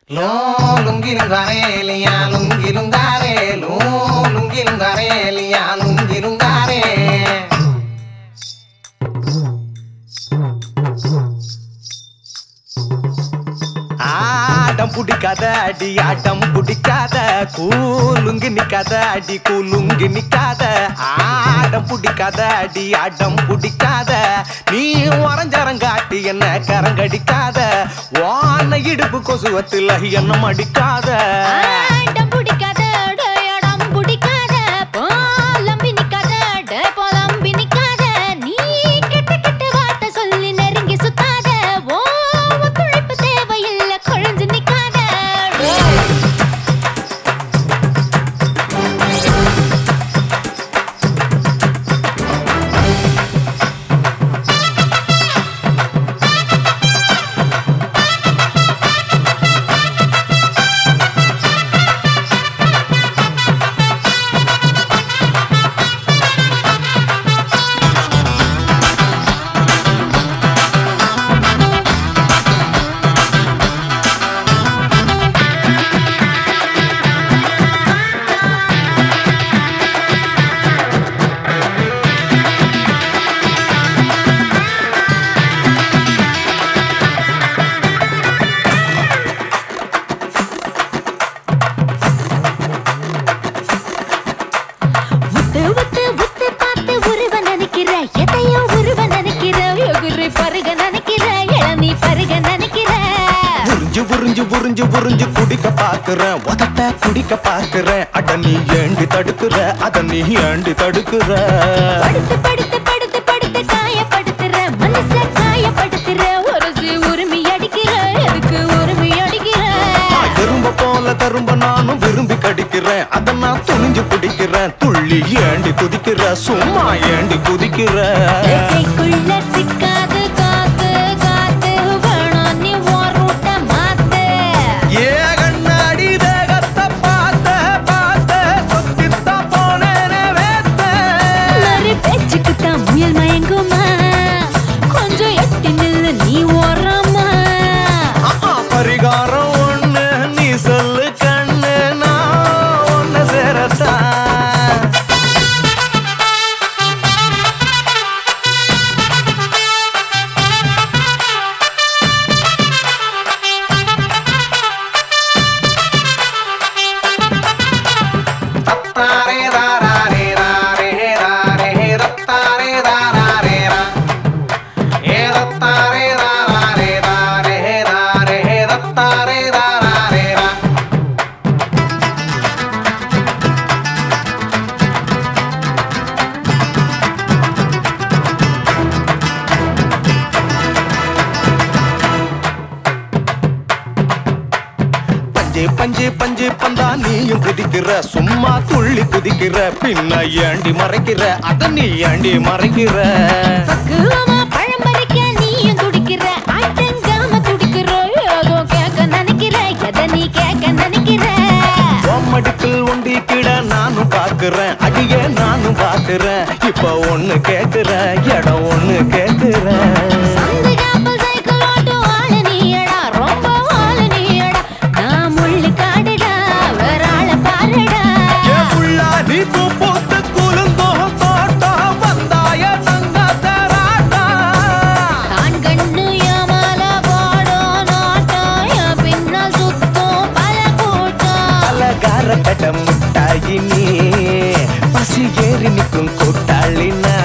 Low லுங்கிலுங்காரேலியா லுங்கிலுங்காரே low லுங்கிலுங்காரேலியா லுங்கிலுங்காரே ஆட்டம் பிடிக்காத அடி ஆட்டம் பிடிக்காத கூலுங்கி நிக்காத அடி கூலுங்கி நிக்காத ஆட்டம் பிடிக்காத அடி ஆட்டம் பிடிக்காத நீ உறஞ்சரங்காட்டி என்ன கரங்கடிக்காத வான இடுப்பு கொசுவத்தில் என்ன அடிக்காத ஆட்டம் பிடிக்காத, அடம் பிடிக்காத, போலம்பி நிக்காத, டே போலம்பி நிக்காத. நீ கெட்ட கெட்ட வார்த்தை சொல்லி நெருங்கி சுத்தாத. ஓ, ஒத்துழைப்பு தேவையில்லை, குழஞ்சு நிக்காத. உத்து, உத்து, உத்து பார்த்து உருவ நினைக்கிற, எதையோ உருவ நினைக்கிற, எகுரு பருக நினைக்கிற, இளநீ பருக நினைக்கிற. உறிஞ்சு உறிஞ்சு உறிஞ்சு உறிஞ்சு குடிக்க பாக்குறேன் உதட்ட குடிக்க பாக்குறேன் அட நீ ஏண்டி தடுக்குற அத நீ ஏண்டி தடுக்குற படுத்து படுத்து படுத்து படுத்து காயப்படுத்துற மனச காயப்படுத்துற உரசி உரிமை அடிக்கிற எதுக்கு உரிமை அடிக்கிற எறும்ப போல கரும்ப நானும் விரும்பி கடிக்கிறேன் அத நான் துணிஞ்சு பிடிக்கிறேன் துள்ளி ஏண்டி குதிக்கிற சும்மா ஏண்டி குதிக்கிற ரெக்கைக்குள்ள சிக்காது காத்து காத்து வேணாம் நீ உன் ரூட்ட மாத்து ஏ கண்ணாடி தேகத்தை பார்த்த பார்த்த சொத்தித்தான் போனேனே வேத்த ஒரு பேச்சுக்கு தான் முயல் மயங்குமா கொஞ்சம் எட்டி நில்லு நீ ஓரமா ஆ, பரிகாரம் ஒண்ணு நீ சொல்லு கண்ணு நான் ஒன்னு சேரத்தான் தத்தாரே தாராரே ராரே ராரே ரத்தாரே தாராரே ரா ஏ ரத்தாரே தாராரே ராரே ராரே ரத்தாரே தாராரே ரா பஞ்சு பஞ்சு பஞ்சு பந்தா நீயும் குதிக்கிற சும்மா துள்ளி குதிக்கிற பின்ன ஏண்டி மறைக்கிற அத நீ ஏண்டி மறைக்கிற பக்குவமா பழம் பறிக்க நீயும் துடிக்கிற ஆட்டங்காம துடிக்கிற ஏதோ கேட்க நினைக்கிற எதை நீ கேட்க நினைக்கிற மடிப்பில் ஒண்டி கிட நானும் பாக்குறேன் அடியே நானும் பாக்குறேன் இப்ப ஒண்ணு கேக்குறேன் இடம் ஒண்ணு கேக்குறேன் சந்து காப்பு சைக்கிள் ஓட்டும் ஆளு நீயடா, ரொம்ப ஆளு நீயடா. நான் முள்ளு காடுடா, வேற ஆளை பாருடா. ஏ புள்ளா நீ பூ பூத்து குலுங்கும் தோட்டம் வந்தாய தங்கத்தராட்டா தான் கண்ணு ஏமால பாடும் நாட்டம், என் பின்னால் சுத்தும் பல கூட்டம். அலகார கட முட்டாயி நீ பசி ஏறி நிற்கும் கூட்டாளி நான்